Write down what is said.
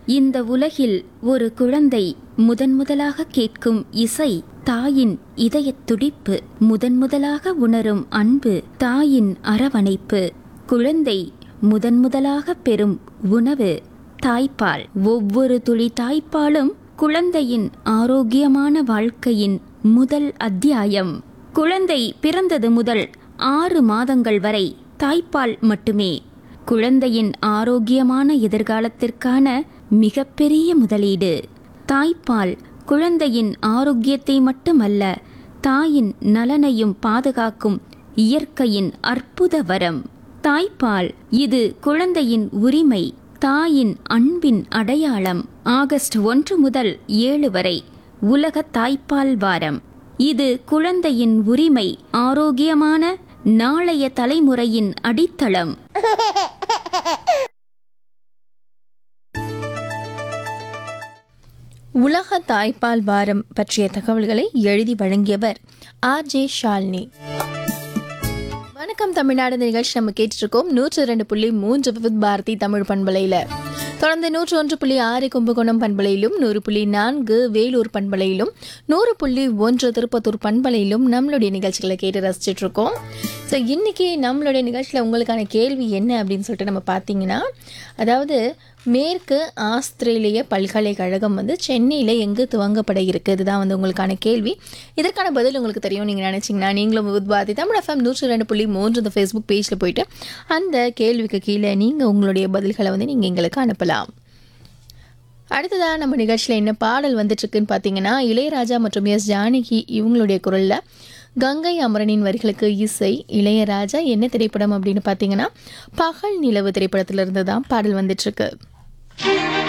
இந்த உலகில் ஒரு குழந்தை முதன் முதலாக கேட்கும் இசை தாயின் இதயத் துடிப்பு முதன் முதலாக உணரும் அன்பு தாயின் அரவணைப்பு குழந்தை முதன் முதலாக பெறும் உணவு தாய்ப்பால் ஒவ்வொரு துளி தாய்ப்பாலும் குழந்தையின் ஆரோக்கியமான வாழ்க்கையின் முதல் அத்தியாயம் குழந்தை பிறந்தது முதல் ஆறு மாதங்கள் வரை தாய்ப்பால் மட்டுமே குழந்தையின் ஆரோக்கியமான எதிர்காலத்திற்கான மிகப்பெரிய முதலீடு தாய்ப்பால் குழந்தையின் ஆரோக்கியத்தை மட்டுமல்ல தாயின் நலனையும் பாதுகாக்கும் இயற்கையின் அற்புத வரம் தாய்ப்பால் இது குழந்தையின் உரிமை தாயின் அன்பின் அடையாளம் ஆகஸ்ட் ஒன்று முதல் ஏழு வரை உலக தாய்ப்பால் வாரம் இது குழந்தையின் உரிமை ஆரோக்கியமான நாளைய தலைமுறையின் அடித்தளம் உலக தாய்ப்பால் வாரம் பற்றிய தகவல்களை எழுதி வழங்கியவர் ஆர் ஜே ஷாலினி வணக்கம் தமிழ்நாடு இந்த நிகழ்ச்சி நம்ம கேட்டுருக்கோம் நூற்று ரெண்டு புள்ளி மூன்று விவித் பாரதி தமிழ் பண்பலையில் தொடர்ந்து நூற்று ஒன்று புள்ளி ஆறு கும்பகோணம் பண்பலையிலும் நூறு புள்ளி நான்கு வேலூர் பண்பலையிலும் நூறு புள்ளி ஒன்று திருப்பத்தூர் பண்பலையிலும் நம்மளுடைய நிகழ்ச்சிகளை கேட்டு ரசிச்சுட்டு இருக்கோம் ஸோ இன்னைக்கு நம்மளுடைய நிகழ்ச்சியில் உங்களுக்கான கேள்வி என்ன அப்படின்னு சொல்லிட்டு நம்ம பார்த்தீங்கன்னா அதாவது மேற்கு ஆஸ்திரேலிய பல்கலைக்கழகம் வந்து சென்னையில் எங்கு துவங்கப்பட இருக்கு இதுதான் வந்து உங்களுக்கான கேள்வி இதற்கான பதில் உங்களுக்கு தெரியும் நீங்கள் நினச்சிங்கன்னா நீங்களும் உத்பாதி தமிழ் எஃப்எம் நூற்றி ரெண்டு புள்ளி மூன்று இந்த ஃபேஸ்புக் பேஜில் போயிட்டு அந்த கேள்விக்கு கீழே நீங்கள் உங்களுடைய பதில்களை வந்து நீங்கள் எங்களுக்கு அனுப்பலாம் அடுத்ததாக நம்ம நிகழ்ச்சியில் என்ன பாடல் வந்துட்டுருக்குன்னு பார்த்தீங்கன்னா இளையராஜா மற்றும் எஸ் ஜானகி இவங்களுடைய குரலில் கங்கை அமரனின் வரிகளுக்கு இசை இளையராஜா என்ன திரைப்படம் அப்படின்னு பார்த்தீங்கன்னா பகல் நிலவு திரைப்படத்திலிருந்து தான் பாடல் வந்துட்டுருக்கு